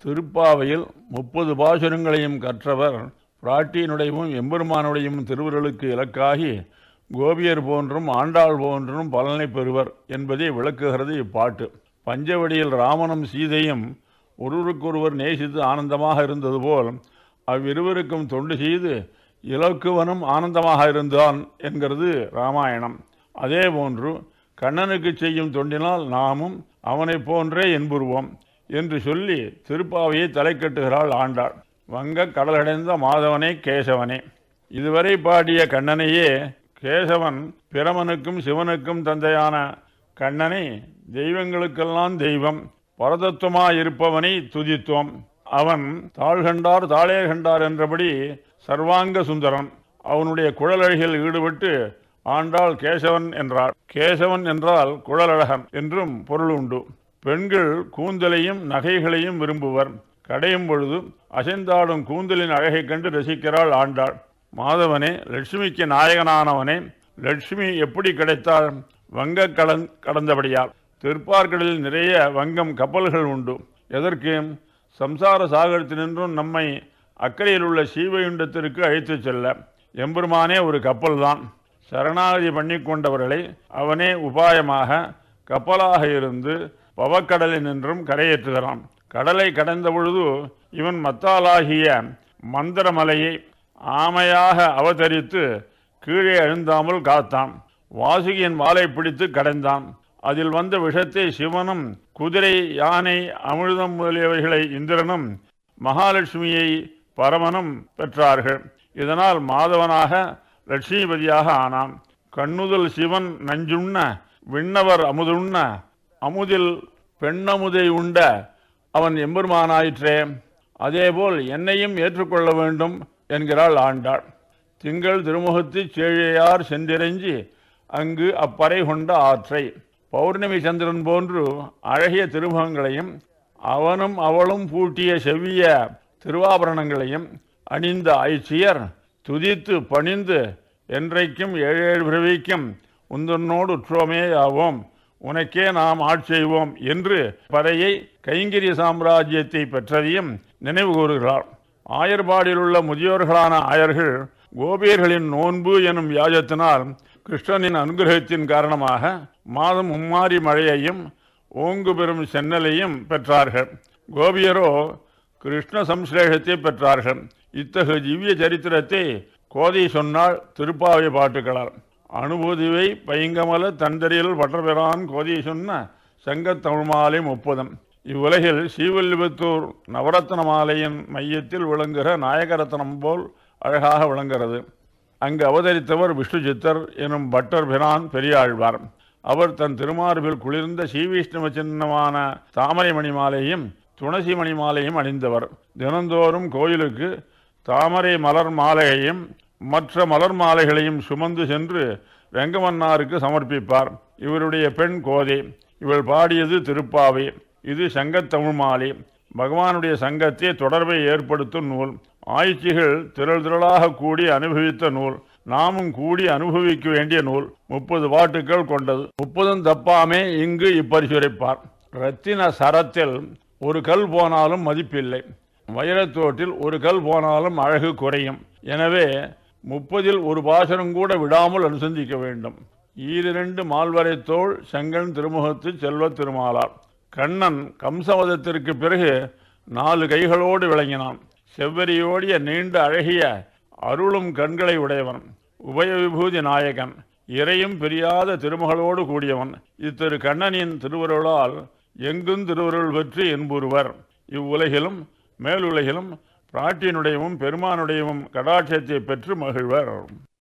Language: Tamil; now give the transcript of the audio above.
திருப்பாவையில் முப்பது பாசுரங்களையும் கற்றவர் பிராட்டியினுடையவும் எம்பெருமானுடையும் திருவுருளுக்கு இலக்காகி கோபியர் போன்றும் ஆண்டாள் போன்றும் பலனை பெறுவர் என்பதை விளக்குகிறது இப்பாட்டு பஞ்சவடியில் ராமனும் சீதையும் ஒருவருக்கொருவர் நேசித்து ஆனந்தமாக இருந்தது போல் அவ்விருவருக்கும் தொண்டு செய்து இலக்குவனும் ஆனந்தமாக இருந்தான் என்கிறது ராமாயணம் அதேபோன்று கண்ணனுக்கு செய்யும் தொண்டினால் நாமும் அவனைப் போன்றே என்புருவோம் என்று சொல்லி திருப்பாவையை தலை கட்டுகிறாள் ஆண்டாள் வங்கக் கடலடைந்த மாதவனே கேசவனே இதுவரை பாடிய கண்ணனையே கேசவன் பிரமனுக்கும் சிவனுக்கும் தந்தையான கண்ணனை தெய்வங்களுக்கெல்லாம் தெய்வம் பரதத்துவமாயிருப்பவனை துதித்தோம் அவன் தாழ்கண்டார் தாளே கண்டார் என்றபடி சர்வாங்க சுந்தரன் அவனுடைய குழலழகில் ஈடுபட்டு ஆண்டாள் கேசவன் என்றாள் கேசவன் என்றால் குழலழகன் என்றும் பொருள் உண்டு பெண்கள் கூந்தலையும் நகைகளையும் விரும்புவர் கடையும் பொழுது அசைந்தாடும் கூந்தலின் அழகைக் கண்டு ரசிக்கிறாள் ஆண்டாள் மாதவனே லட்சுமிக்கு நாயகனானவனே லட்சுமி எப்படி கிடைத்தாள் வங்க கடன் கடந்தபடியால் திருப்பார்கடலில் நிறைய வங்கம் கப்பல்கள் உண்டு எதற்கு சம்சார சாகரத்தினின்றும் நம்மை அக்கறையில் உள்ள சீவையுண்டத்திற்கு அழைத்துச் செல்ல எம்பெருமானே ஒரு கப்பல்தான் சரணாகதி பண்ணி கொண்டவர்களை அவனே உபாயமாக கப்பலாக இருந்து பவக்கடலில் நின்றும் கரையேற்றுகிறான் கடலை கடந்த பொழுது இவன் மத்தாலாகிய மந்திரமலையை ஆமையாக அவதரித்து கீழே அழுந்தாமல் காத்தான் வாசுகியின் வாளை பிடித்து கடைந்தான் அதில் வந்த விஷத்தை சிவனும் குதிரை யானை அமிர்தம் முதலியவைகளை இந்திரனும் மகாலட்சுமியை பரமனும் பெற்றார்கள் இதனால் மாதவனாக லட்சுமிபதியாக ஆனான் கண்ணுதல் சிவன் நஞ்சுண்ண விண்ணவர் அமுதுண்ண அமுதில் பெண்ணமுதை உண்ட அவன் எம்பெருமானாயிற்றே அதேபோல் என்னையும் ஏற்றுக்கொள்ள வேண்டும் என்கிறாள் ஆண்டாள் திங்கள் திருமுகத்துச் சேழையார் சென்றிறைஞ்சி அங்கு அப்பறை கொண்ட ஆற்றை பௌர்ணமி சந்திரன் போன்று அழகிய திருமுகங்களையும் அவனும் அவளும் பூட்டிய செவ்விய திருவாபரணங்களையும் அணிந்த ஐச்சியர் துதித்து பணிந்து என்றைக்கும் ஏழேழு பிறவிக்கும் உந்தன்னோடு உற்றோமே ஆவோம் உனக்கே நாம் ஆட்செய்வோம் என்று பறையை கைங்கிரிய சாம்ராஜ்யத்தை பெற்றதையும் நினைவு கூறுகிறார் ஆயர்பாடியில் உள்ள முதியோர்களான ஆயர்கள் கோபியர்களின் நோன்பு எனும் வியாஜத்தினால் கிருஷ்ணனின் அனுகிரகத்தின் காரணமாக மாதம் மும்மாரி மழையையும் ஓங்கு பெறும் சென்னலையும் பெற்றார்கள் கோபியரோ கிருஷ்ண சம்ஸ்லேஷத்தை பெற்றார்கள் இத்தகு திவ்ய சரித்திரத்தை கோதை சொன்னால் திருப்பாவை பாட்டுக்களால் அனுபூதிவை பைங்கமல தந்தரியில் பட்டபிரான் கோதை சொன்ன சங்கத் தமிழ் மாலை முப்பதும் இவ்வுலகில் ஸ்ரீவில்லிபுத்தூர் நவரத்ன மாலையின் மையத்தில் விளங்குகிற நாயகரத்னம் போல் அழகாக விளங்குகிறது அங்கு அவதரித்தவர் விஷ்ணு சித்தர் எனும் பட்டர் பிரான் பெரியாழ்வார் அவர் தன் திருமார்பில் குளிர்ந்த ஸ்ரீவிஷ்ணுவ சின்னமான தாமரை மணி மாலையும் துளசி மணி மாலையும் அணிந்தவர் தினந்தோறும் கோயிலுக்கு தாமரை மலர் மாலையையும் மற்ற மலர் மாலைகளையும் சுமந்து சென்று வெங்கமன்னாருக்கு சமர்ப்பிப்பார் இவருடைய பெண் கோதை இவள் பாடியது திருப்பாவை இது சங்கத்தமிழ் மாலை பகவானுடைய சங்கத்தை தொடர்பை ஏற்படுத்தும் நூல் ஆய்ச்சிகள் திரள் திரளாக கூடி அனுபவித்த நூல் நாமும் கூடி அனுபவிக்க வேண்டிய நூல் முப்பது பாட்டுக்கள் கொண்டது முப்பதும் தப்பாமே இங்கு இப்பரிசுரைப்பார் ரத்தின சரத்தில் ஒரு கல் போனாலும் மதிப்பில்லை வைரத்தோட்டில் ஒரு கல் போனாலும் அழகு குறையும் எனவே முப்பதில் ஒரு பாசனம் கூட விடாமல் அனுசந்திக்க வேண்டும் ஈரிரண்டு மால்வரை தோள் செங்கன் திருமுகத்து செல்வ திருமாலார் கண்ணன் கம்சவதத்திற்கு பிறகு நாலு கைகளோடு விளங்கினான் செவ்வரியோடிய நீண்ட அழகிய அருளும் கண்களை உடையவன் உபய விபூதி நாயகன் இறையும் பிரியாத திருமகளோடு கூடியவன் இத்திரு கண்ணனின் திருவருளால் எங்கும் திருவருள் பெற்று என்புருவர் இவ்வுலகிலும் மேலுலகிலும் பிராட்டியினுடையவும் பெருமானுடையவும் கடாட்சத்தை பெற்று மகிழ்வர்